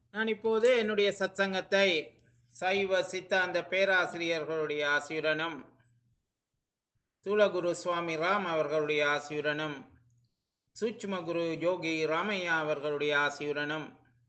நான் இப்போது என்னுடைய சத்சங்கத்தை சைவ சித்தாந்த பேராசிரியர்களுடைய ஆசியுடனும் தூலகுரு சுவாமி ராம் அவர்களுடைய ஆசியுடனும் சூட்சும குரு யோகி ராமையா அவர்களுடைய ஆசியுடனும்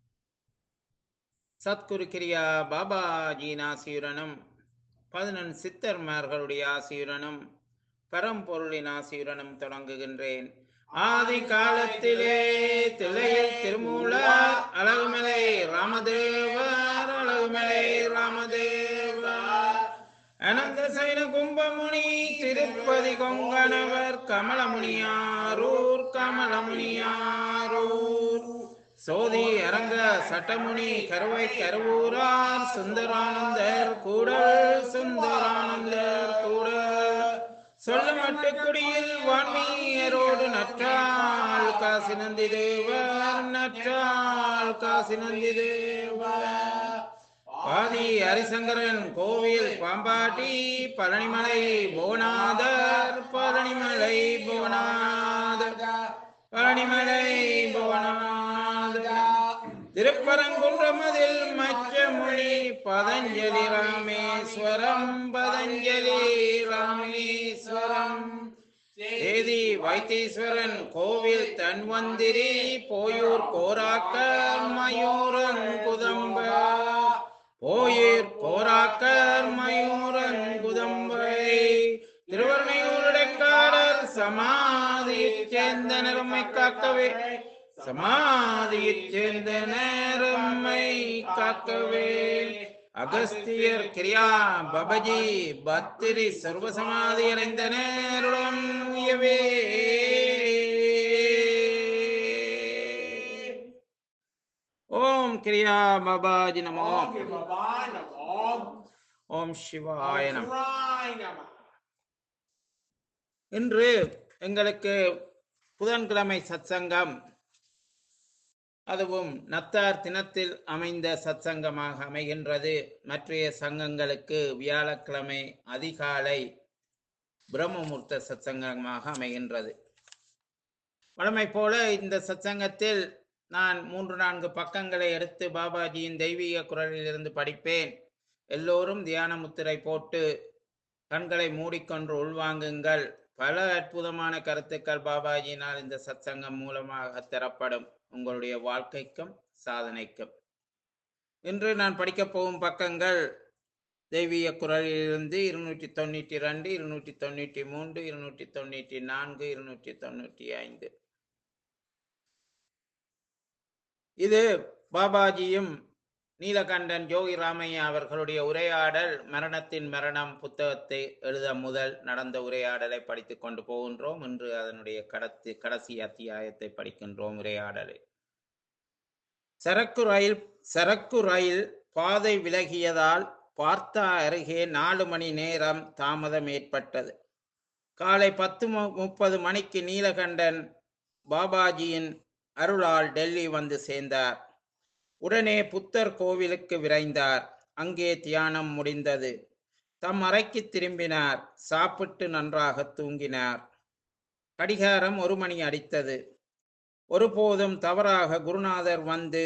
சத்குரு கிரியா பாபாஜியின் ஆசியுடனும் பதினெண் சித்தர்மார்களுடைய ஆசியுடனும் பரம்பொருளின் ஆசியுடனும் தொடங்குகின்றேன் ஆதி காலத்திலே திளையில் திருமூலர் அழகுமலை ராமதேவர் அழகுமலை ராமதேவர் அனந்த சைன கும்பமுனி திருப்பதி கொங்கணவர் கமலமுனியாரூர் கமலமுனியாரூர் சோதி அரங்க சட்டமுனி கருவை கருவூரார் சுந்தரானந்தர் கூடல் சுந்தரானந்தர் கூடல் சொல்ல மட்டுக்குடியில் வான்மீயரோடு நற்றால் காசி நந்தி தேவர் நற்றால் காசி நந்தி தேவர் ஆதி ஹரிசங்கரன் கோவில் பாம்பாட்டி பழனிமலை புவனாதர் பழனிமலை புவனாதர் பழனிமலை புவனாதர் திருப்பரங்குன்றமதில் மச்ச மொழி பதஞ்சலி ராமேஸ்வரம் பதஞ்சலி ராமேஸ்வரம் தேதி வைத்தீஸ்வரன் கோவில் தன்வந்திரி போயூர் கோராக்கர் மயூரன் குதம்ப போயூர் கோராக்கர் மயூரன் குதம்பை திருவர்ணையூருடைக்காரர் சமாதியைச் சேர்ந்த நிறமை காக்கவே சமாதியைச் சேர்ந்த நேரம்மை காக்கவே அகஸ்தியர் கிரியா பபஜி பத்திரி சர்வசமாதி அடைந்த நேருடன் உயவே ஓம் கிரியா பாபாஜி நமோ ஓம் சிவாய நம ஓம் சிவாய நம சிவாய நம இன்று எங்களுக்கு புதன்கிழமை சத்சங்கம் அதுவும் நத்தார் தினத்தில் அமைந்த சத்சங்கமாக அமைகின்றது மற்றைய சங்கங்களுக்கு வியாழக்கிழமை அதிகாலை பிரம்மமுர்த்த சத்சங்கமாக அமைகின்றது வழமை போல இந்த சத்சங்கத்தில் நான் மூன்று நான்கு பக்கங்களை எடுத்து பாபாஜியின் தெய்வீக குரலிலிருந்து படிப்பேன் எல்லோரும் தியான முத்திரை போட்டு கண்களை மூடிக்கொண்டு உள்வாங்குங்கள் பல அற்புதமான கருத்துக்கள் பாபாஜியினால் இந்த சத்சங்கம் மூலமாக தரப்படும் உங்களுடைய வாழ்க்கைக்கும் சாதனைக்கும் இன்று நான் படிக்கப் போகும் பக்கங்கள் தெய்வீக குரலிலிருந்து இருநூற்றி தொண்ணூற்றி ரெண்டு இருநூற்றி தொண்ணூற்றி மூன்று இருநூற்றி தொண்ணூற்றி நான்கு இருநூற்றி தொண்ணூற்றி ஐந்து இது பாபாஜியும் நீலகண்டன் ஜோகி ராமையா அவர்களுடைய உரையாடல் மரணத்தின் மரணம் புத்தகத்தை எழுத முதல் நடந்த உரையாடலை படித்துக் கொண்டு போகின்றோம் இன்று அதனுடைய கடத்தி கடைசி அத்தியாயத்தை படிக்கின்றோம் உரையாடலை சரக்கு ரயில் சரக்கு ரயில் பாதை விலகியதால் பார்த்தா அருகே நாலு மணி நேரம் தாமதம் ஏற்பட்டது காலை பத்து மு- முப்பது மணிக்கு நீலகண்டன் பாபாஜியின் அருளால் டெல்லி வந்து சேர்ந்தார் உடனே புத்தர் கோவிலுக்கு விரைந்தார் அங்கே தியானம் முடிந்தது தம் அறைக்கு திரும்பினார் சாப்பிட்டு நன்றாக தூங்கினார் கடிகாரம் ஒரு மணி அடித்தது ஒருபோதும் தவறாக குருநாதர் வந்து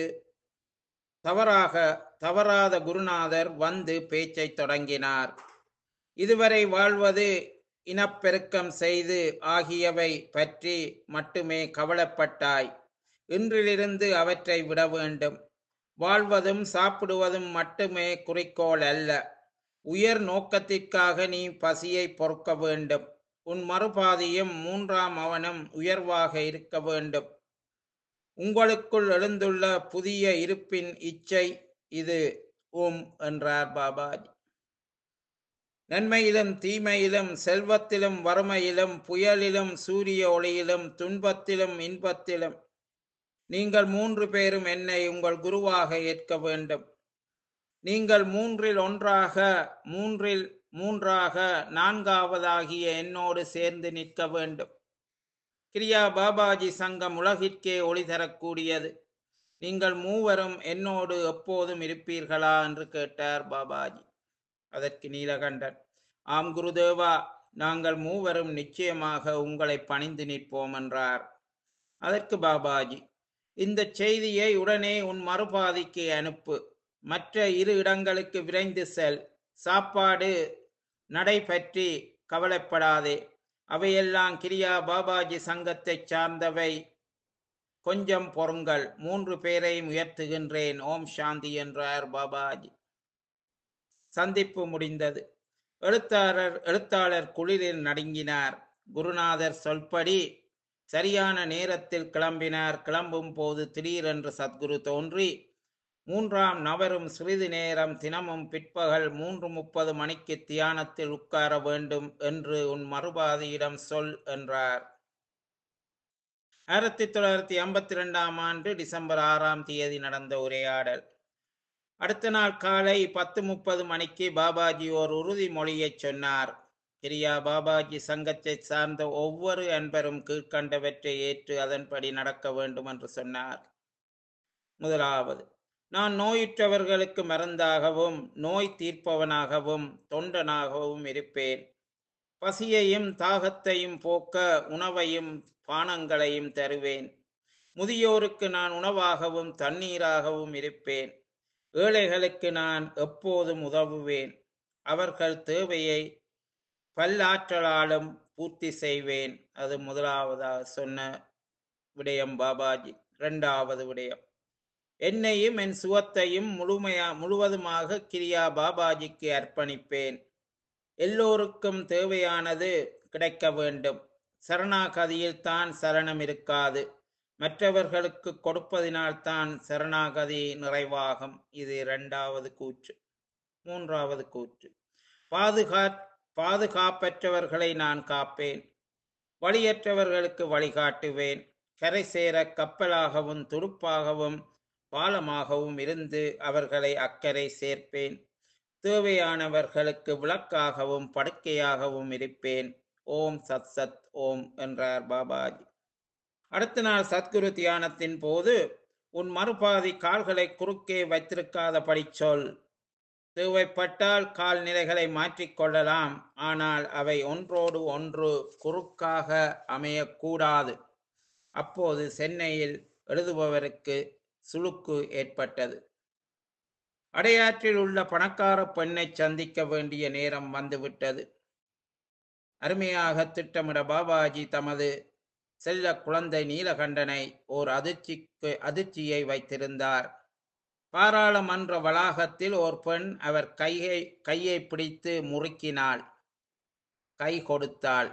தவறாக தவறாத குருநாதர் வந்து பேச்சை தொடங்கினார் இதுவரை வாழ்வது இனப்பெருக்கம் செய்து ஆகியவை பற்றி மட்டுமே கவலைப்பட்டாய் இன்றிலிருந்து அவற்றை விட வேண்டும் வாழ்வதும் சாப்பிடுவதும் மட்டுமே குறிக்கோள் அல்ல உயர் நோக்கத்திற்காக நீ பசியை பொறுக்க வேண்டும் உன் மறுபாதியும் மூன்றாம் அவனும் உயர்வாக இருக்க வேண்டும் உங்களுக்குள் எழுந்துள்ள புதிய இருப்பின் இச்சை இது உம் என்றார் பாபாஜி நன்மையிலும் தீமையிலும் செல்வத்திலும் வறுமையிலும் புயலிலும் சூரிய ஒளியிலும் துன்பத்திலும் இன்பத்திலும் நீங்கள் மூன்று பேரும் என்னை உங்கள் குருவாக ஏற்க வேண்டும் நீங்கள் மூன்றில் ஒன்றாக மூன்றில் மூன்றாக நான்காவதாகிய என்னோடு சேர்ந்து நிற்க வேண்டும் கிரியா பாபாஜி சங்கம் உலகிற்கே ஒளி தரக்கூடியது நீங்கள் மூவரும் என்னோடு எப்போதும் இருப்பீர்களா என்று கேட்டார் பாபாஜி அதற்கு நீலகண்டன் ஆம் குருதேவா நாங்கள் மூவரும் நிச்சயமாக உங்களை பணிந்து நிற்போம் என்றார் அதற்கு பாபாஜி இந்த செய்தியை உடனே உன் மறுபாதிக்கு அனுப்பு மற்ற இரு இடங்களுக்கு விரைந்து செல் சாப்பாடு நடை பற்றி கவலைப்படாதே அவையெல்லாம் கிரியா பாபாஜி சங்கத்தைச் சார்ந்தவை கொஞ்சம் பொறுங்கள் மூன்று பேரையும் உயர்த்துகின்றேன் ஓம் சாந்தி என்றார் பாபாஜி சந்திப்பு முடிந்தது எழுத்தாளர் எழுத்தாளர் குளிரில் நடுங்கினார் குருநாதர் சொல்படி சரியான நேரத்தில் கிளம்பினார் கிளம்பும் போது திடீரென்று சத்குரு தோன்றி மூன்றாம் நபரும் சிறிது நேரம் தினமும் பிற்பகல் மூன்று முப்பது மணிக்கு தியானத்தில் உட்கார வேண்டும் என்று உன் மறுபாதியிடம் சொல் என்றார் ஆயிரத்தி தொள்ளாயிரத்தி ஐம்பத்தி ரெண்டாம் ஆண்டு டிசம்பர் ஆறாம் தேதி நடந்த உரையாடல் அடுத்த நாள் காலை பத்து முப்பது மணிக்கு பாபாஜி ஓர் உறுதிமொழியை சொன்னார் கிரியா பாபாஜி சங்கத்தை சார்ந்த ஒவ்வொரு அன்பரும் கீழ்கண்டவற்றை ஏற்று அதன்படி நடக்க வேண்டும் என்று சொன்னார் முதலாவது நான் நோயுற்றவர்களுக்கு மருந்தாகவும் நோய் தீர்ப்பவனாகவும் தொண்டனாகவும் இருப்பேன் பசியையும் தாகத்தையும் போக்க உணவையும் பானங்களையும் தருவேன் முதியோருக்கு நான் உணவாகவும் தண்ணீராகவும் இருப்பேன் ஏழைகளுக்கு நான் எப்போதும் உதவுவேன் அவர்கள் தேவையை பல்லாற்றலாலும் பூர்த்தி செய்வேன் அது முதலாவதாக சொன்ன விடயம் பாபாஜி இரண்டாவது விடயம் என்னையும் என் சுகத்தையும் முழுமையா முழுவதுமாக கிரியா பாபாஜிக்கு அர்ப்பணிப்பேன் எல்லோருக்கும் தேவையானது கிடைக்க வேண்டும் சரணாகதியில் தான் சரணம் இருக்காது மற்றவர்களுக்கு கொடுப்பதினால் தான் சரணாகதி நிறைவாகும் இது இரண்டாவது கூற்று மூன்றாவது கூற்று பாதுகா பாதுகாப்பற்றவர்களை நான் காப்பேன் வழியற்றவர்களுக்கு வழிகாட்டுவேன் கரை சேர கப்பலாகவும் துடுப்பாகவும் பாலமாகவும் இருந்து அவர்களை அக்கறை சேர்ப்பேன் தேவையானவர்களுக்கு விளக்காகவும் படுக்கையாகவும் இருப்பேன் ஓம் சத் சத் ஓம் என்றார் பாபாஜி அடுத்த நாள் சத்குரு தியானத்தின் போது உன் மறுபாதி கால்களை குறுக்கே வைத்திருக்காதபடி சொல் தேவைப்பட்டால் கால்நிலைகளை மாற்றிக்கொள்ளலாம் ஆனால் அவை ஒன்றோடு ஒன்று குறுக்காக அமையக்கூடாது அப்போது சென்னையில் எழுதுபவருக்கு சுளுக்கு ஏற்பட்டது அடையாற்றில் உள்ள பணக்கார பெண்ணை சந்திக்க வேண்டிய நேரம் வந்துவிட்டது அருமையாக திட்டமிட பாபாஜி தமது செல்ல குழந்தை நீலகண்டனை ஓர் அதிர்ச்சிக்கு அதிர்ச்சியை வைத்திருந்தார் பாராளுமன்ற வளாகத்தில் ஒரு பெண் அவர் கையை கையை பிடித்து முறுக்கினாள் கை கொடுத்தாள்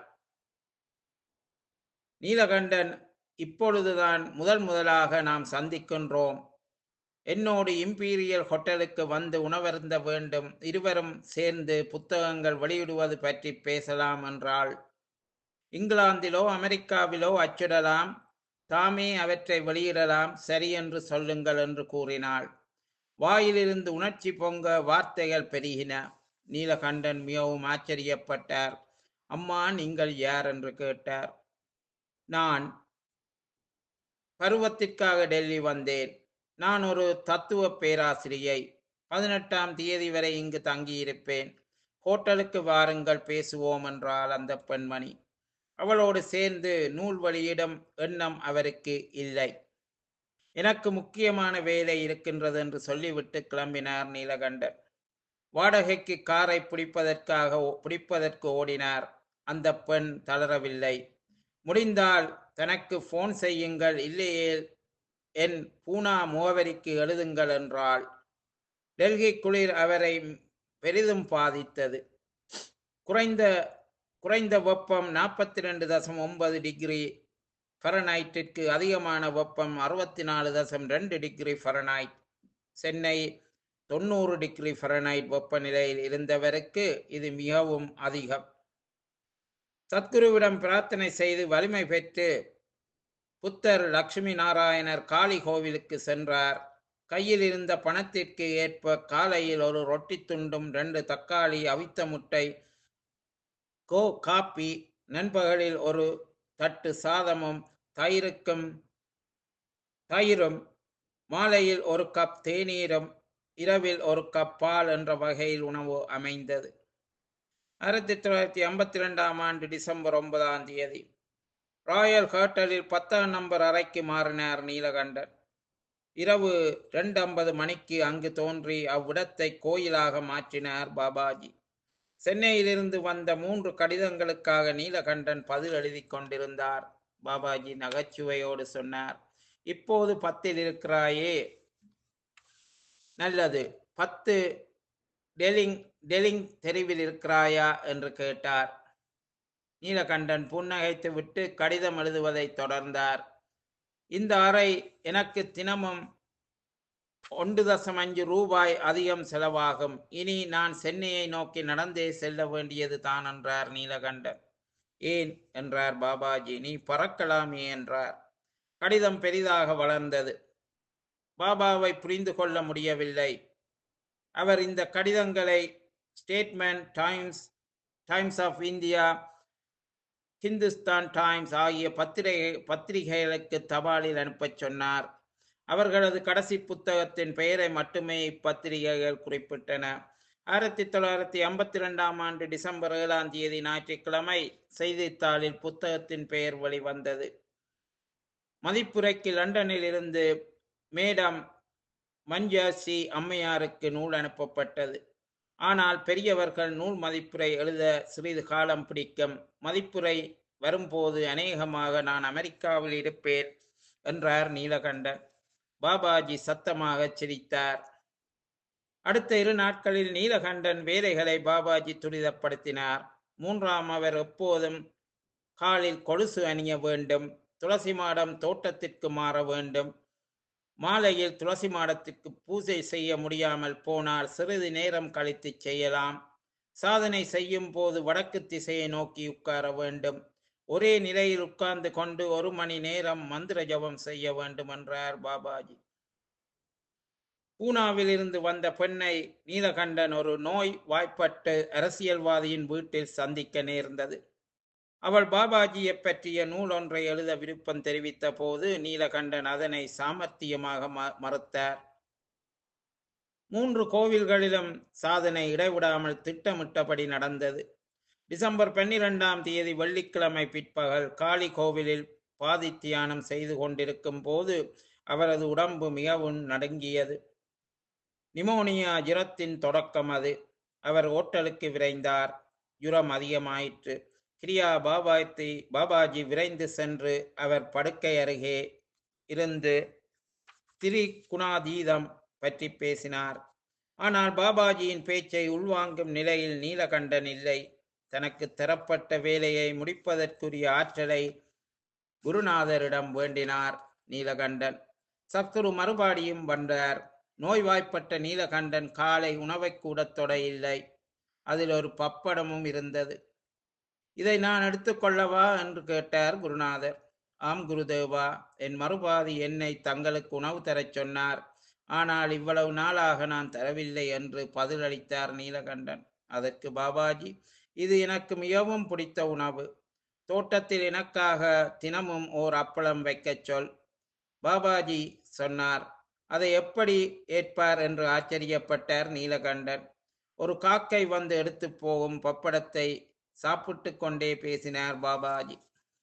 நீலகண்டன் இப்பொழுதுதான் முதல் முதலாக நாம் சந்திக்கின்றோம் என்னோடு இம்பீரியல் ஹோட்டலுக்கு வந்து உணவருந்த வேண்டும் இருவரும் சேர்ந்து புத்தகங்கள் வெளியிடுவது பற்றி பேசலாம் என்றாள் இங்கிலாந்திலோ அமெரிக்காவிலோ அச்சிடலாம் தாமே அவற்றை வெளியிடலாம் சரி என்று சொல்லுங்கள் என்று கூறினாள் வாயிலிருந்து உணர்ச்சி பொங்க வார்த்தைகள் பெருகின நீலகண்டன் மிகவும் ஆச்சரியப்பட்டார் அம்மா நீங்கள் யார் என்று கேட்டார் நான் பருவத்திற்காக டெல்லி வந்தேன் நான் ஒரு தத்துவ பேராசிரியை பதினெட்டாம் தேதி வரை இங்கு தங்கியிருப்பேன் ஹோட்டலுக்கு வாருங்கள் பேசுவோம் என்றாள் அந்த பெண்மணி அவளோடு சேர்ந்து நூல் வெளியிடும் எண்ணம் அவருக்கு இல்லை எனக்கு முக்கியமான வேலை இருக்கின்றது என்று சொல்லிவிட்டு கிளம்பினார் நீலகண்டன் வாடகைக்கு காரை பிடிப்பதற்காக பிடிப்பதற்கு ஓடினார் அந்த பெண் தளரவில்லை முடிந்தால் தனக்கு போன் செய்யுங்கள் இல்லையே என் பூனா முகவரிக்கு எழுதுங்கள் என்றாள் டெல்லி குளிர் அவரை பெரிதும் பாதித்தது குறைந்த குறைந்த வெப்பம் நாற்பத்தி ரெண்டு தசம் ஒன்பது டிகிரி ஃபரனைட்டிற்கு அதிகமான வெப்பம் அறுபத்தி நாலு தசம் ரெண்டு டிகிரி ஃபரனைட் சென்னை தொண்ணூறு டிகிரி ஃபரனைட் வெப்பநிலையில் இருந்தவருக்கு இது மிகவும் அதிகம் சத்குருவிடம் பிரார்த்தனை செய்து வலிமை பெற்று புத்தர் லட்சுமி நாராயணர் காளி கோவிலுக்கு சென்றார் கையில் இருந்த பணத்திற்கு ஏற்ப காலையில் ஒரு ரொட்டி துண்டும் ரெண்டு தக்காளி அவித்த முட்டை கோ காப்பி நண்பகலில் ஒரு தட்டு சாதமும் தயிருக்கும் தயிரும் மாலையில் ஒரு கப் தேநீரும் இரவில் ஒரு கப் பால் என்ற வகையில் உணவு அமைந்தது ஆயிரத்தி தொள்ளாயிரத்தி ஐம்பத்தி ரெண்டாம் ஆண்டு டிசம்பர் ஒன்பதாம் தேதி ராயல் ஹோட்டலில் பத்தாம் நம்பர் அறைக்கு மாறினார் நீலகண்டன் இரவு ரெண்டு ஐம்பது மணிக்கு அங்கு தோன்றி அவ்விடத்தை கோயிலாக மாற்றினார் பாபாஜி சென்னையிலிருந்து வந்த மூன்று கடிதங்களுக்காக நீலகண்டன் பதில் எழுதி கொண்டிருந்தார் பாபாஜி நகைச்சுவையோடு சொன்னார் இப்போது பத்தில் இருக்கிறாயே நல்லது பத்து டெலிங் டெலிங் தெருவில் இருக்கிறாயா என்று கேட்டார் நீலகண்டன் புன்னகைத்து விட்டு கடிதம் எழுதுவதை தொடர்ந்தார் இந்த அறை எனக்கு தினமும் ஒன்று தசம் அஞ்சு ரூபாய் அதிகம் செலவாகும் இனி நான் சென்னையை நோக்கி நடந்தே செல்ல வேண்டியது தான் என்றார் நீலகண்டன் ஏன் என்றார் பாபாஜி நீ பறக்கலாமே என்றார் கடிதம் பெரிதாக வளர்ந்தது பாபாவை புரிந்து கொள்ள முடியவில்லை அவர் இந்த கடிதங்களை statement Times Times of India Hindustan Times ஆகிய பத்திரிகை பத்திரிகைகளுக்கு தபாலில் அனுப்பச் சொன்னார் அவர்களது கடைசி புத்தகத்தின் பெயரை மட்டுமே இப்பத்திரிகைகள் குறிப்பிட்டன ஆயிரத்தி தொள்ளாயிரத்தி ஐம்பத்தி ரெண்டாம் ஆண்டு டிசம்பர் ஏழாம் தேதி ஞாயிற்றுக்கிழமை செய்தித்தாளில் புத்தகத்தின் பெயர் வெளிவந்தது மதிப்புரைக்கு லண்டனில் இருந்து மேடம் மஞ்சாசி அம்மையாருக்கு நூல் அனுப்பப்பட்டது ஆனால் பெரியவர்கள் நூல் மதிப்புரை எழுத சிறிது காலம் பிடிக்கும் மதிப்புரை வரும்போது அநேகமாக நான் அமெரிக்காவில் இருப்பேன் என்றார் நீலகண்டன் பாபாஜி சத்தமாக சிரித்தார் அடுத்த இரு நாட்களில் நீலகண்டன் வேலைகளை பாபாஜி துரிதப்படுத்தினார் மூன்றாம் அவர் எப்போதும் காலில் கொலுசு அணிய வேண்டும் துளசி மாடம் தோட்டத்திற்கு மாற வேண்டும் மாலையில் துளசி மாடத்திற்கு பூஜை செய்ய முடியாமல் போனால் சிறிது நேரம் கழித்து செய்யலாம் சாதனை செய்யும் போது வடக்கு திசையை நோக்கி உட்கார வேண்டும் ஒரே நிலையில் உட்கார்ந்து கொண்டு ஒரு மணி நேரம் மந்திர ஜபம் செய்ய வேண்டும் என்றார் பாபாஜி பூனாவில் இருந்து வந்த பெண்ணை நீலகண்டன் ஒரு நோய் வாய்ப்பட்டு அரசியல்வாதியின் வீட்டில் சந்திக்க நேர்ந்தது அவள் பாபாஜியை பற்றிய நூல் ஒன்றை எழுத விருப்பம் தெரிவித்த போது நீலகண்டன் அதனை சாமர்த்தியமாக ம- மறுத்தார் மூன்று கோவில்களிலும் சாதனை இடைவிடாமல் திட்டமிட்டபடி நடந்தது டிசம்பர் பன்னிரெண்டாம் தேதி வெள்ளிக்கிழமை பிற்பகல் காளி கோவிலில் பாதி தியானம் செய்து கொண்டிருக்கும் போது அவரது உடம்பு மிகவும் நடுங்கியது நிமோனியா ஜுரத்தின் தொடக்கம் அது அவர் ஓட்டலுக்கு விரைந்தார் ஜுரம் அதிகமாயிற்று கிரியா பாபாத்தி பாபாஜி விரைந்து சென்று அவர் படுக்கை அருகே இருந்து திரிகுணாதீதம் பற்றி பேசினார் ஆனால் பாபாஜியின் பேச்சை உள்வாங்கும் நிலையில் நீலகண்டன் இல்லை தனக்கு தரப்பட்ட வேலையை முடிப்பதற்குரிய ஆற்றலை குருநாதரிடம் வேண்டினார் நீலகண்டன் சத்குரு மறுபாடியும் வந்தார் நோய்வாய்ப்பட்ட நீலகண்டன் காலை உணவை கூடத் தொட இல்லை அதில் ஒரு பப்படமும் இருந்தது இதை நான் எடுத்துக்கொள்ளவா என்று கேட்டார் குருநாதர் ஆம் குருதேவா என் மறுபாதி என்னை தங்களுக்கு உணவு தரச் சொன்னார் ஆனால் இவ்வளவு நாளாக நான் தரவில்லை என்று பதிலளித்தார் நீலகண்டன் அதற்கு பாபாஜி இது எனக்கு மிகவும் பிடித்த உணவு தோட்டத்தில் எனக்காக தினமும் ஓர் அப்பளம் வைக்கச் சொல் பாபாஜி சொன்னார் அதை எப்படி ஏற்பார் என்று ஆச்சரியப்பட்டார் நீலகண்டன் ஒரு காக்கை வந்து எடுத்து போகும் பப்படத்தை சாப்பிட்டு கொண்டே பேசினார் பாபாஜி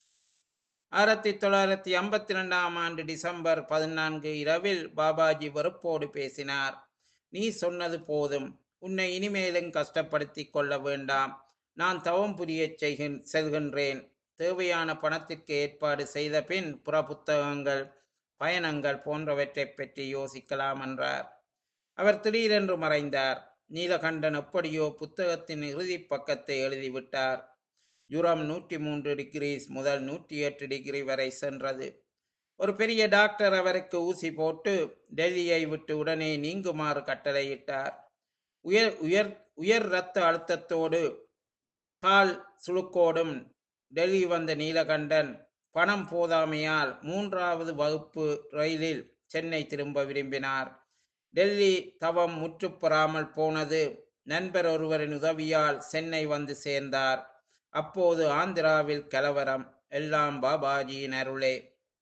ஆயிரத்தி தொள்ளாயிரத்தி ஐம்பத்தி ரெண்டாம் ஆண்டு டிசம்பர் பதினான்கு இரவில் பாபாஜி வெறுப்போடு பேசினார் நீ சொன்னது போதும் உன்னை இனிமேலும் கஷ்டப்படுத்தி கொள்ள வேண்டாம் நான் தவம் புரியச் செய்கின் செல்கின்றேன் தேவையான பணத்திற்கு ஏற்பாடு செய்த பின் புற புத்தகங்கள் பயணங்கள் போன்றவற்றைப் பற்றி யோசிக்கலாம் என்றார் அவர் திடீரென்று மறைந்தார் நீலகண்டன் எப்படியோ புத்தகத்தின் இறுதிப் பக்கத்தை எழுதிவிட்டார் ஜுரம் நூற்றி மூன்று டிகிரிஸ் முதல் நூற்றி எட்டு டிகிரி வரை சென்றது ஒரு பெரிய டாக்டர் அவருக்கு ஊசி போட்டு டெல்லியை விட்டு உடனே நீங்குமாறு கட்டளையிட்டார் உயர் உயர் உயர் இரத்த அழுத்தத்தோடு கால் சுளுக்கோடும் டெல்லி வந்த நீலகண்டன் பணம் போதாமையால் மூன்றாவது வகுப்பு ரயிலில் சென்னை திரும்ப விரும்பினார் டெல்லி தவம் முற்றுப்பெறாமல் போனது நண்பர் ஒருவரின் உதவியால் சென்னை வந்து சேர்ந்தார் அப்போது ஆந்திராவில் கலவரம் எல்லாம் பாபாஜியின் அருளே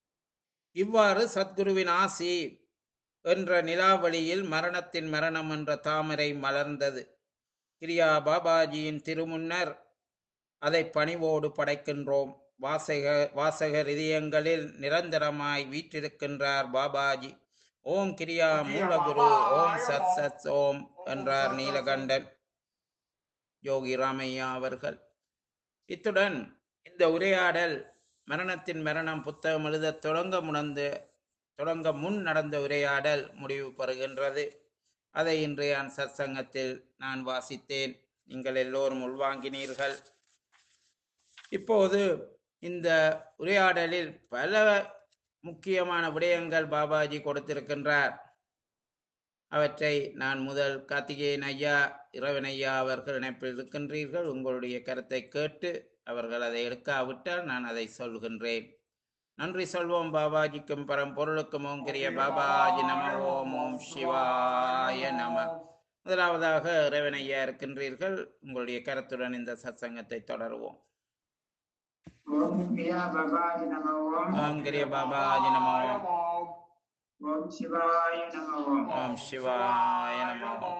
இவ்வாறு சத்குருவின் ஆசி என்ற நிலாவளியில் மரணத்தின் மரணம் என்ற தாமரை மலர்ந்தது கிரியா பாபாஜியின் திருமுன்னர் அதை பணிவோடு படைக்கின்றோம் வாசக வாசகர் இதயங்களில் நிரந்தரமாய் வீற்றிருக்கின்றார் பாபாஜி ஓம் கிரியா மூலகுரு ஓம் சத் சத் ஓம் என்றார் நீலகண்டன் யோகி ராமையா அவர்கள் இத்துடன் இந்த உரையாடல் மரணத்தின் மரணம் புத்தகம் எழுத தொடங்க முனந்து தொடங்க முன் நடந்த உரையாடல் முடிவு பெறுகின்றது அதை இன்றைய சத்சங்கத்தில் நான் வாசித்தேன் நீங்கள் எல்லோரும் உள்வாங்கினீர்கள் இப்போது இந்த உரையாடலில் பல முக்கியமான விடயங்கள் பாபாஜி கொடுத்திருக்கின்றார் அவற்றை நான் முதல் கார்த்திகேயன் ஐயா இரவன் ஐயா அவர்கள் இணைப்பில் இருக்கின்றீர்கள் உங்களுடைய கருத்தை கேட்டு அவர்கள் அதை எடுக்காவிட்டால் நான் அதை சொல்கின்றேன் நன்றி சொல்வோம் பாபாஜிக்கும் பரம்பொருளுக்கும் ஓம் கிரிய பாபாஜி நம ஓம் ஓம் சிவாய நம முதலாவதாக இரவன் ஐயா இருக்கின்றீர்கள் உங்களுடைய கருத்துடன் இந்த சத்சங்கத்தை தொடருவோம் ஓம் கிரியா பவாய நம ஓம் ஓம் கிரிய பாபாஜி நம ஓம் ஓம் சிவாய நம ஓம் ஓம் சிவாய நம ஓம்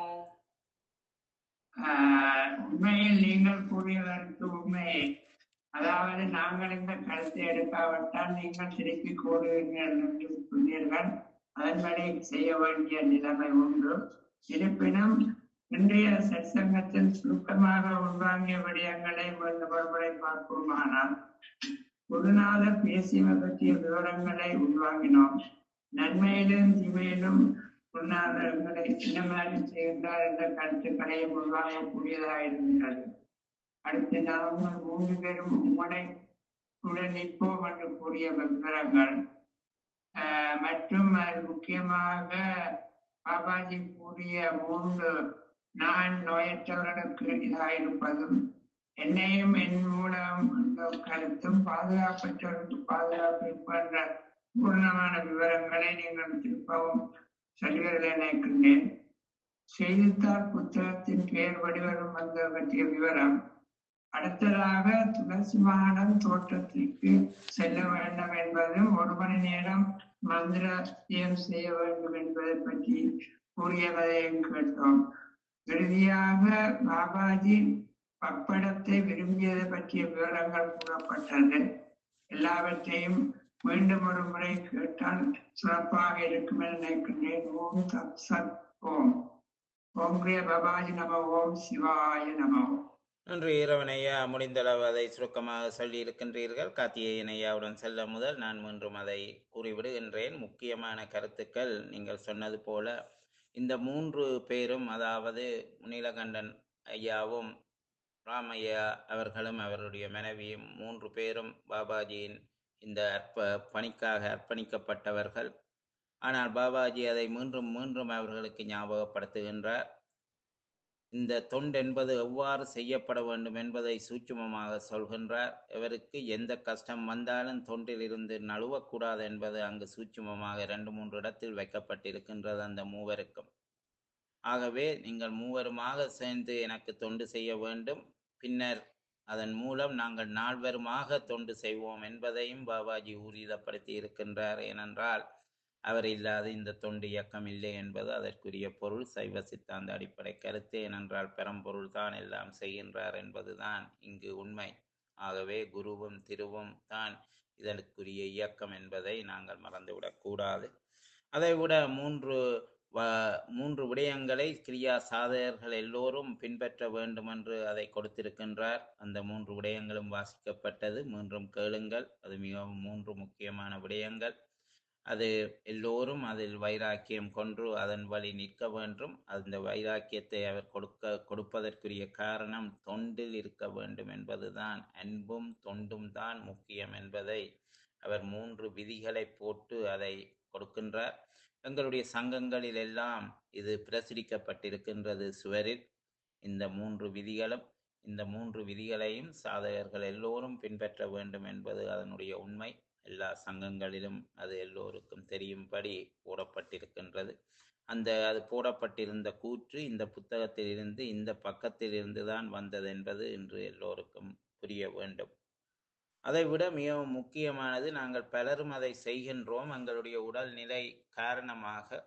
ஆஹ், உண்மையில் நீங்கள் கூறியதற்கு உண்மை அதாவது நாங்கள் இந்த கருத்தை எடுக்காவிட்டால் நீங்கள் திருப்பி கூறுவீர்கள் என்று சொன்னீர்கள் அதன்படி செய்ய வேண்டிய நிலைமை உண்டு இருப்பினும் இன்றைய சற்சங்கத்தில் சுருக்கமாக உள்வாங்கிய விடயங்களை மீண்டும் ஒருமுறை பார்ப்போமானால் குருநாதர் பேசியவை பற்றிய விவரங்களை உள்வாங்கினோம் நன்மையிலும் தீமையிலும் குருநாதர் எங்களை என்ன மாதிரி செய்கின்றார் என்ற கருத்துக்களை உள்வாங்கக்கூடியதாக இருக்கின்றது அடுத்து நாங்கள் மூன்று பேரும் உங்களை உடன் நிற்போம் என்று கூறிய விவரங்கள் ஆஹ் மற்றும் அதில் முக்கியமாக பாபாஜி கூறிய மூன்று நான் நோயற்றவர்களுக்கு இதாயிருப்பதும் என்னையும் என் மூலம் என்ற கருத்தும் பாதுகாப்பற்றவர்களுக்கு பாதுகாப்பு என்ற பூர்ணமான விவரங்களை நீங்கள் திருப்பவும் சொல்வதில் நினைக்கின்றேன் செய்தித்தாள் புத்தகத்தின் பெயர் வடிவம் வந்த பற்றிய விவரம் அடுத்ததாக துளசி மாடம் தோட்டத்திற்கு செல்ல வேண்டும் என்பதும் ஒரு மணி நேரம் மந்திரம் செய்ய வேண்டும் என்பதை பற்றி கூறியதையும் கேட்டோம் இறுதியாக பாபாஜி பப்படத்தை விரும்பியதை பற்றிய விவரங்கள் கூறப்பட்டது எல்லாவற்றையும் மீண்டும் ஒரு முறை கேட்டால் சிறப்பாக இருக்கும் என நினைக்கின்றேன் ஓம் தத் சத் ஓம் ஓம் கிரிய பாபாஜி நம ஓம் சிவாய நம ஓம் நன்றி இரவன் ஐயா முடிந்தளவு அதை சுருக்கமாக சொல்லி இருக்கின்றீர்கள் கார்த்திகேயன் ஐயாவுடன் செல்ல முதல் நான் மீண்டும் அதை கூறிவிடுகின்றேன் முக்கியமான கருத்துக்கள் நீங்கள் சொன்னது போல இந்த மூன்று பேரும் அதாவது நீலகண்டன் ஐயாவும் ராமையா அவர்களும் அவருடைய மனைவியும் மூன்று பேரும் பாபாஜியின் இந்த அற்ப பணிக்காக அர்ப்பணிக்கப்பட்டவர்கள் ஆனால் பாபாஜி அதை மீண்டும் மீண்டும் அவர்களுக்கு ஞாபகப்படுத்துகின்றார் இந்த தொண்டு என்பது எவ்வாறு செய்யப்பட வேண்டும் என்பதை சூட்சுமமாக சொல்கின்றார் இவருக்கு எந்த கஷ்டம் வந்தாலும் தொண்டில் இருந்து நழுவக்கூடாது என்பது அங்கு சூட்சுமமாக இரண்டு மூன்று இடத்தில் வைக்கப்பட்டிருக்கின்றது அந்த மூவருக்கும் ஆகவே நீங்கள் மூவருமாக சேர்ந்து எனக்கு தொண்டு செய்ய வேண்டும் பின்னர் அதன் மூலம் நாங்கள் நால்வருமாக தொண்டு செய்வோம் என்பதையும் பாபாஜி ஊர்ஜிதப்படுத்தி இருக்கின்றார் ஏனென்றால் அவர் இல்லாத இந்த தொண்டு இயக்கம் இல்லை என்பது அதற்குரிய பொருள் சைவ சித்தாந்த அடிப்படை கருத்து ஏனென்றால் பெரம்பொருள் தான் எல்லாம் செய்கின்றார் என்பதுதான் இங்கு உண்மை ஆகவே குருவும் திருவும் தான் இதற்குரிய இயக்கம் என்பதை நாங்கள் மறந்துவிடக் கூடாது அதைவிட மூன்று வ- மூன்று விடயங்களை கிரியா சாதகர்கள் எல்லோரும் பின்பற்ற வேண்டும் என்று அதை கொடுத்திருக்கின்றார் அந்த மூன்று விடயங்களும் வாசிக்கப்பட்டது மூன்றும் கேளுங்கள் அது மிகவும் மூன்று முக்கியமான விடயங்கள் அது எல்லோரும் அதில் வைராக்கியம் கொன்று அதன் வழி நிற்க வேண்டும் அந்த வைராக்கியத்தை அவர் கொடுக்க கொடுப்பதற்குரிய காரணம் தொண்டில் இருக்க வேண்டும் என்பதுதான் அன்பும் தொண்டும் தான் முக்கியம் என்பதை அவர் மூன்று விதிகளை போட்டு அதை கொடுக்கின்றார் எங்களுடைய சங்கங்களில் எல்லாம் இது பிரசுரிக்கப்பட்டிருக்கின்றது சுவரில் இந்த மூன்று விதிகளும் இந்த மூன்று விதிகளையும் சாதகர்கள் எல்லோரும் பின்பற்ற வேண்டும் என்பது அதனுடைய உண்மை எல்லா சங்கங்களிலும் அது எல்லோருக்கும் தெரியும்படி போடப்பட்டிருக்கின்றது அந்த அது போடப்பட்டிருந்த கூற்று இந்த புத்தகத்திலிருந்து இந்த பக்கத்திலிருந்து தான் வந்தது என்பது இன்று எல்லோருக்கும் புரிய வேண்டும் அதைவிட மிகவும் முக்கியமானது நாங்கள் பலரும் அதை செய்கின்றோம் எங்களுடைய உடல்நிலை காரணமாக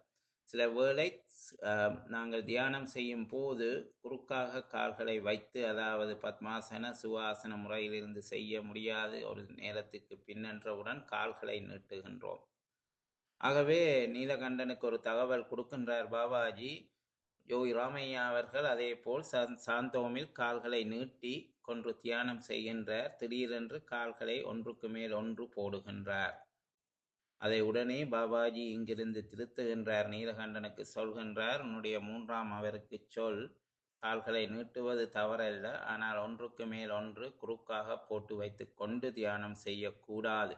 சில வேளை அஹ், நாங்கள் தியானம் செய்யும் போது குறுக்காக கால்களை வைத்து அதாவது பத்மாசன சுவாசன முறையிலிருந்து செய்ய முடியாது ஒரு நேரத்துக்கு பின்னன்றவுடன் கால்களை நீட்டுகின்றோம் ஆகவே நீலகண்டனுக்கு ஒரு தகவல் கொடுக்கின்றார் பாபாஜி யோகி ராமையா அவர்கள் அதே போல் சாந்- சாந்தோமில் கால்களை நீட்டி கொன்று தியானம் செய்கின்றார் திடீரென்று கால்களை ஒன்றுக்கு மேல் ஒன்று போடுகின்றார் அதை உடனே பாபாஜி இங்கிருந்து திருத்துகின்றார் நீலகண்டனுக்கு சொல்கின்றார் உன்னுடைய மூன்றாம் அவருக்கு சொல் கால்களை நீட்டுவது தவறல்ல ஆனால் ஒன்றுக்கு மேல் ஒன்று குறுக்காக போட்டு வைத்துக் கொண்டு தியானம் செய்யக்கூடாது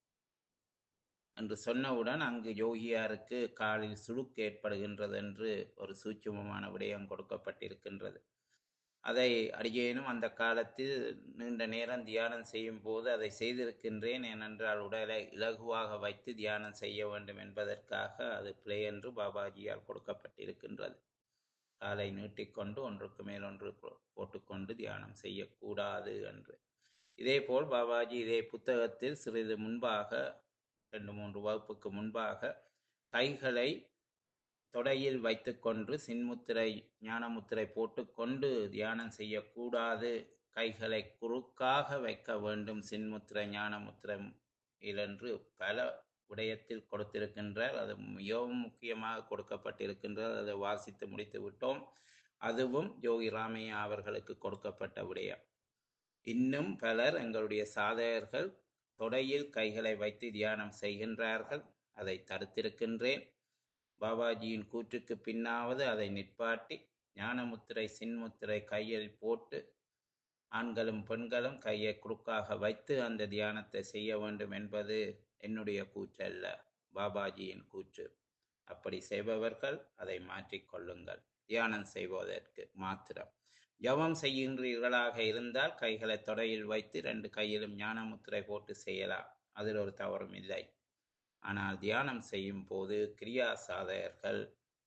என்று சொன்னவுடன் அங்கு யோகியாருக்கு காலில் சுளுக்கு ஏற்படுகின்றது என்று ஒரு சூட்சுமமான விடயம் கொடுக்கப்பட்டிருக்கின்றது அதை அடியேனும் அந்த காலத்தில் நீண்ட நேரம் தியானம் செய்யும் போது அதை செய்திருக்கின்றேன் ஏனென்றால் உடலை இலகுவாக வைத்து தியானம் செய்ய வேண்டும் என்பதற்காக அது பிழை என்று பாபாஜியால் கொடுக்கப்பட்டிருக்கின்றது காலை நீட்டிக்கொண்டு ஒன்றுக்கு மேல் ஒன்று போ- போட்டுக்கொண்டு தியானம் செய்யக்கூடாது என்று இதேபோல் பாபாஜி இதே புத்தகத்தில் சிறிது முன்பாக ரெண்டு மூன்று வகுப்புக்கு முன்பாக கைகளை தொடையில் வைத்துக்கொண்டு சின்முத்திரை ஞானமுத்திரை போட்டுக்கொண்டு தியானம் செய்யக்கூடாது கைகளை குறுக்காக வைக்க வேண்டும் சின்முத்திரை ஞானமுத்திரை என்று பல விடயத்தில் கொடுத்திருக்கின்றார் அது மிகவும் முக்கியமாக கொடுக்கப்பட்டிருக்கின்றது அதை வாசித்து முடித்து விட்டோம் அதுவும் யோகி ராமையா அவர்களுக்கு கொடுக்கப்பட்ட விடயம் இன்னும் பலர் எங்களுடைய சாதகர்கள் தொடையில் கைகளை வைத்து தியானம் செய்கின்றார்கள் அதை தடுத்திருக்கின்றேன் பாபாஜியின் கூற்றுக்கு பின்னாவது அதை நிற்பாட்டி ஞானமுத்திரை சின்முத்திரை கையில் போட்டு ஆண்களும் பெண்களும் கையை குறுக்காக வைத்து அந்த தியானத்தை செய்ய வேண்டும் என்பது என்னுடைய கூற்றல்ல பாபாஜியின் கூற்று அப்படி செய்பவர்கள் அதை மாற்றிக்கொள்ளுங்கள் தியானம் செய்வதற்கு மாத்திரம் ஜபம் செய்கின்றீர்களாக இருந்தால் கைகளை தொடையில் வைத்து ரெண்டு கையிலும் ஞானமுத்திரை போட்டு செய்யலாம் அதில் ஒரு தவறும் இல்லை ஆனால் தியானம் செய்யும் போது கிரியா சாதகர்கள்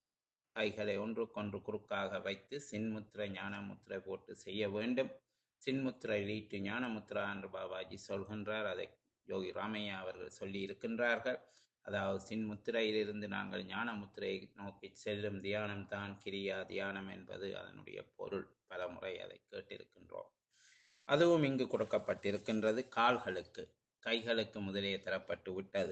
கைகளை ஒன்றுக்கொன்று குறுக்காக வைத்து சின்முத்திரை ஞானமுத்திரை போட்டு செய்ய வேண்டும் சின்முத்திரை லீட்டு ஞானமுத்ரா என்று பாபாஜி சொல்கின்றார் அதை யோகி ராமையா அவர்கள் சொல்லி இருக்கின்றார்கள் அதாவது சின்முத்திரையிலிருந்து நாங்கள் ஞானமுத்திரையை நோக்கி செல்லும் தியானம் தான் கிரியா தியானம் என்பது அதனுடைய பொருள் பல முறை அதை கேட்டிருக்கின்றோம் அதுவும் இங்கு கொடுக்கப்பட்டிருக்கின்றது கால்களுக்கு கைகளுக்கு முதலே தரப்பட்டு விட்டது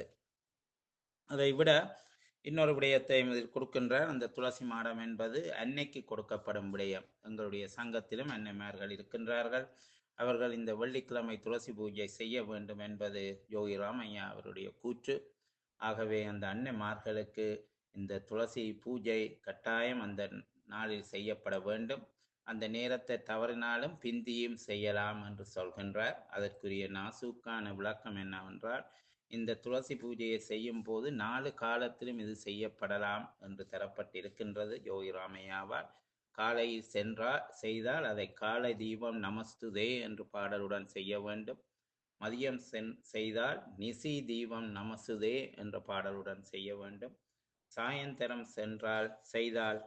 அதை விட இன்னொரு விடயத்தை இதில் கொடுக்கின்றார் அந்த துளசி மாடம் என்பது அன்னைக்கு கொடுக்கப்படும் விடயம் எங்களுடைய சங்கத்திலும் அன்னைமார்கள் இருக்கின்றார்கள் அவர்கள் இந்த வெள்ளிக்கிழமை துளசி பூஜை செய்ய வேண்டும் என்பது யோகி ராமையா அவருடைய கூற்று ஆகவே அந்த அன்னைமார்களுக்கு இந்த துளசி பூஜை கட்டாயம் அந்த நாளில் செய்யப்பட வேண்டும் அந்த நேரத்தை தவறினாலும் பிந்தியும் செய்யலாம் என்று சொல்கின்றார் அதற்குரிய நாசூக்கான விளக்கம் என்னவென்றால் இந்த துளசி பூஜையை செய்யும் போது நாலு காலத்திலும் இது செய்யப்படலாம் என்று தரப்பட்டிருக்கின்றது யோகி ராமையாவால் காலையில் சென்றால் செய்தால் அதை காலை தீபம் நமஸ்துதே என்று பாடலுடன் செய்ய வேண்டும் மதியம் சென் செய்தால் நிசி தீபம் நமசுதே என்ற பாடலுடன் செய்ய வேண்டும் சாயந்தரம் சென்றால் செய்தால்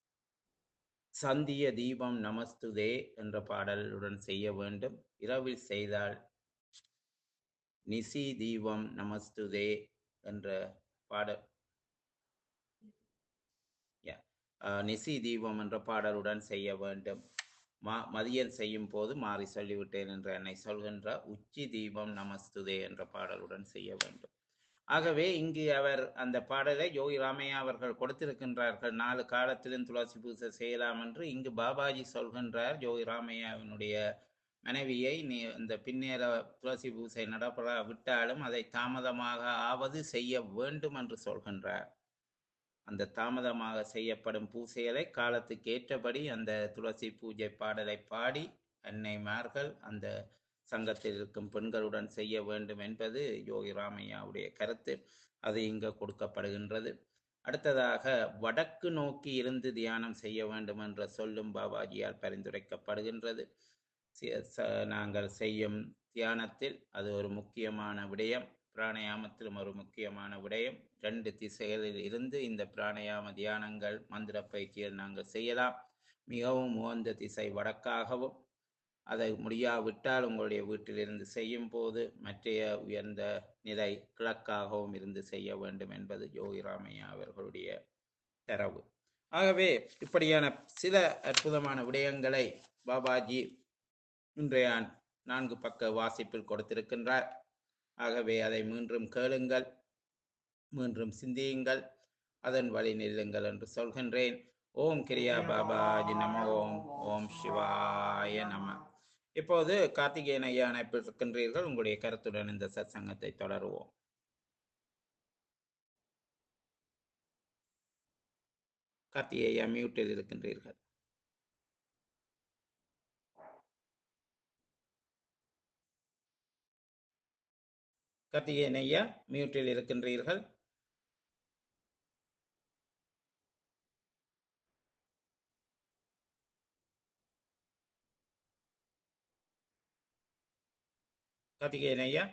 சந்திய தீபம் நமஸ்துதே என்ற பாடலுடன் செய்ய வேண்டும் இரவில் செய்தால் நிசி தீபம் நமஸ்துதே என்ற பாட Yeah. ஆஹ் நிசி தீபம் என்ற பாடலுடன் செய்ய வேண்டும் மா மதியம் செய்யும் போது மாறி சொல்லிவிட்டேன் என்று என்னை சொல்கின்ற உச்சி தீபம் நமஸ்துதே என்ற பாடலுடன் செய்ய வேண்டும் ஆகவே இங்கு அவர் அந்த பாடலை யோகி ராமையா அவர்கள் கொடுத்திருக்கின்றார்கள் நாலு காலத்திலும் துளசி பூஜை செய்யலாம் என்று இங்கு பாபாஜி சொல்கின்றார் யோகி ராமையாவினுடைய மனைவியை நீ இந்த பின்னேற துளசி பூசை நடப்பட விட்டாலும் அதை தாமதமாக ஆவது செய்ய வேண்டும் என்று சொல்கின்றார் அந்த தாமதமாக செய்யப்படும் பூசைகளை காலத்துக்கு ஏற்றபடி அந்த துளசி பூஜை பாடலை பாடி அன்னைமார்கள் அந்த சங்கத்தில் இருக்கும் பெண்களுடன் செய்ய வேண்டும் என்பது யோகி ராமையாவுடைய கருத்து அது இங்கு கொடுக்கப்படுகின்றது அடுத்ததாக வடக்கு நோக்கி இருந்து தியானம் செய்ய வேண்டும் என்ற சொல்லும் பாபாஜியால் பரிந்துரைக்கப்படுகின்றது சி- ச- நாங்கள் செய்யும் தியானத்தில் அது ஒரு முக்கியமான விடயம் பிராணயாமத்திலும் ஒரு முக்கியமான விடயம் ரெண்டு திசைகளில் இருந்து இந்த பிராணயாம தியானங்கள் மந்திர பயிற்சியில் நாங்கள் செய்யலாம் மிகவும் உகந்த திசை வடக்காகவும் அதை முடியாவிட்டால் உங்களுடைய வீட்டிலிருந்து செய்யும் போது மற்றைய உயர்ந்த நிலை கிழக்காகவும் இருந்து செய்ய வேண்டும் என்பது யோகி ராமையா அவர்களுடைய தரவு ஆகவே இப்படியான சில அற்புதமான விடயங்களை பாபாஜி இன்றைய நான்கு பக்க வாசிப்பில் கொடுத்திருக்கின்றார் ஆகவே அதை மீண்டும் கேளுங்கள் மீண்டும் சிந்தியுங்கள் அதன் வழி நில்லுங்கள் என்று சொல்கின்றேன் ஓம் கிரியா பாபாஜி நம ஓம் ஓம் சிவாய நம இப்போது கார்த்திகேயன் ஐயா அணைப்பில் இருக்கின்றீர்கள் உங்களுடைய கருத்துடன் இந்த சத்சங்கத்தை தொடருவோம் கார்த்திகேயா மியூட்டில் இருக்கின்றீர்கள் கார்த்திகேயன் ஐயா மியூட்டில் இருக்கின்றீர்கள் கார்த்திகேயன் ஐயா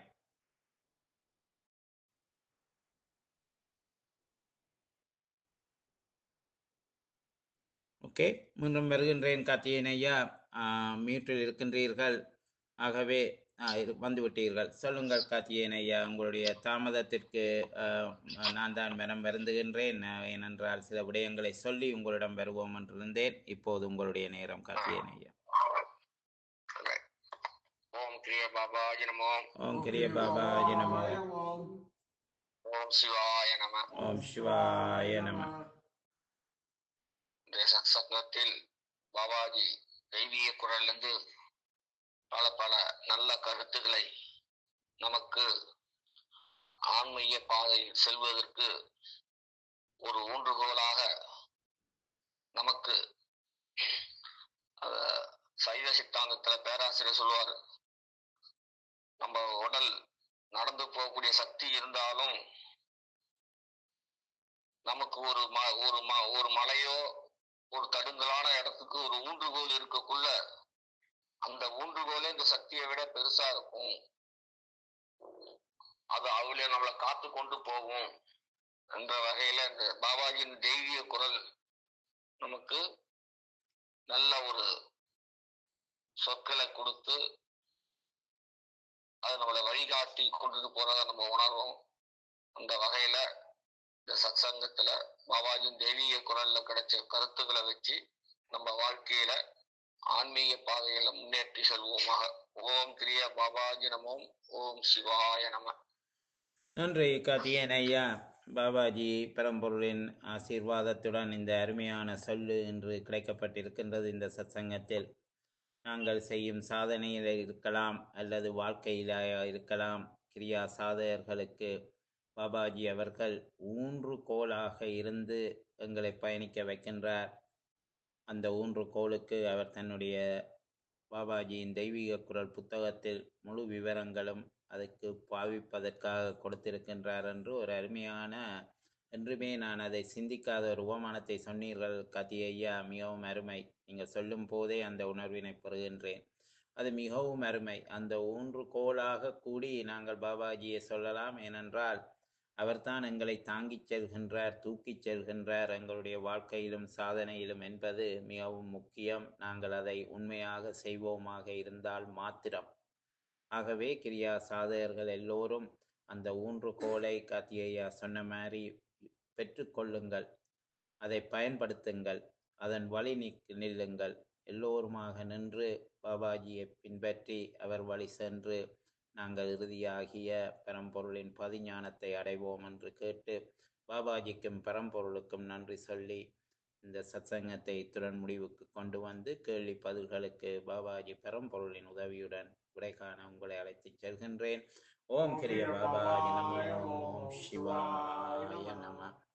ஓகே மீண்டும் வருகின்றேன் கார்த்திகேயன் ஐயா மியூட்டில் இருக்கின்றீர்கள் ஆகவே ஆ, இரு- வந்து விட்டீர்கள் சொல்லுங்கள் கார்த்திகேயன் ஐயா உங்களுடைய தாமதத்திற்கு ஆ, நான் தான் மனம் வருந்துகின்றேன் ஆ, ஏனென்றால் சில விடயங்களை சொல்லி உங்களிடம் வருவோம் என்றிருந்தேன் இப்போது உங்களுடைய நேரம் கார்த்திகேயன் ஐயா ஓம் கிரிய பாபாஜி நமோ ஓம் கிரிய பாபாஜி நமோ ஓம் சிவாய நம ஓம் சிவாய நம இந்த சத்சங்கத்தில் பாபாஜி தெய்வீக குரலிருந்து பல பல நல்ல கருத்துக்களை நமக்கு ஆன்மீக பாதையில் செல்வதற்கு ஒரு ஊன்றுகோலாக நமக்கு அத சைவ சித்தாந்தத்துல பேராசிரியர் சொல்லுவார் நம்ம உடல் நடந்து போகக்கூடிய சக்தி இருந்தாலும் நமக்கு ஒரு ம ஒரு ம ஒரு மலையோ ஒரு தடுங்கலான இடத்துக்கு ஒரு ஊன்றுகோல் இருக்கக்குள்ள அந்த ஊன்றுகோலே இந்த சக்தியை விட பெருசா இருக்கும் அது அவளே நம்மளை காத்து கொண்டு போகும் என்ற வகையில இந்த பாபாஜியின் தெய்வீக குரல் நமக்கு நல்ல ஒரு சொற்களை கொடுத்து அது நம்மளை வழிகாட்டி கொண்டுட்டு போறதை நம்ம உணர்வோம் அந்த வகையில இந்த சத்சங்கத்துல பாபாஜியின் தெய்வீக குரல்ல கிடைச்ச கருத்துக்களை வச்சு நம்ம வாழ்க்கையில ஆன்மீக பாதையில முன்னேற்றி செல்வோமாக ஓம் கிரியா பாபாஜி நமோம் ஓம் சிவாய நம நன்றி கார்த்திகேயன் ஐயா பாபாஜி பரம்பொருளின் ஆசீர்வாதத்துடன் இந்த அருமையான சொல்லு இன்று கிடைக்கப்பட்டிருக்கின்றது இந்த சத்சங்கத்தில் நாங்கள் செய்யும் சாதனையில் இருக்கலாம் அல்லது வாழ்க்கையில இருக்கலாம் கிரியா சாதகர்களுக்கு பாபாஜி அவர்கள் ஊன்றுகோலாக இருந்து எங்களை பயணிக்க வைக்கின்றார் அந்த ஊன்றுகோலுக்கு அவர் தன்னுடைய பாபாஜியின் தெய்வீக குரல் புத்தகத்தில் முழு விவரங்களும் அதுக்கு பாவிப்பதற்காக கொடுத்திருக்கின்றார் என்று ஒரு அருமையான என்றுமே நான் அதை சிந்திக்காத ஒரு உபமானத்தை சொன்னீர்கள் கத்தி ஐயா மிகவும் அருமை நீங்கள் சொல்லும் போதே அந்த உணர்வினை பெறுகின்றேன் அது மிகவும் அருமை அந்த ஊன்றுகோலாக கூடி நாங்கள் பாபாஜியை சொல்லலாம் ஏனென்றால் அவர்தான் எங்களை தாங்கிச் செல்கின்றார் தூக்கிச் செல்கின்றார் எங்களுடைய வாழ்க்கையிலும் சாதனையிலும் என்பது மிகவும் முக்கியம் நாங்கள் அதை உண்மையாக செய்வோமாக இருந்தால் மாத்திரம் ஆகவே கிரியா சாதகர்கள் எல்லோரும் அந்த ஊன்றுகோலை காத்தியையா சொன்ன மாதிரி பெற்றுக்கொள்ளுங்கள் அதை பயன்படுத்துங்கள் அதன் வழி நிக் நில்லுங்கள் எல்லோருமாக நின்று பாபாஜியை பின்பற்றி அவர் வழி சென்று நாங்கள் இறுதியாகிய பரம்பொருளின் பதிஞானத்தை அடைவோம் என்று கேட்டு பாபாஜிக்கும் பரம்பொருளுக்கும் நன்றி சொல்லி இந்த சத்சங்கத்தை இத்துடன் முடிவுக்கு கொண்டு வந்து கேள்வி பதில்களுக்கு பாபாஜி பரம்பொருளின் உதவியுடன் விடை காண உங்களை அழைத்துச் செல்கின்றேன் ஓம் கிரிய பாபாஜி நமோ ஓம் சிவாய நம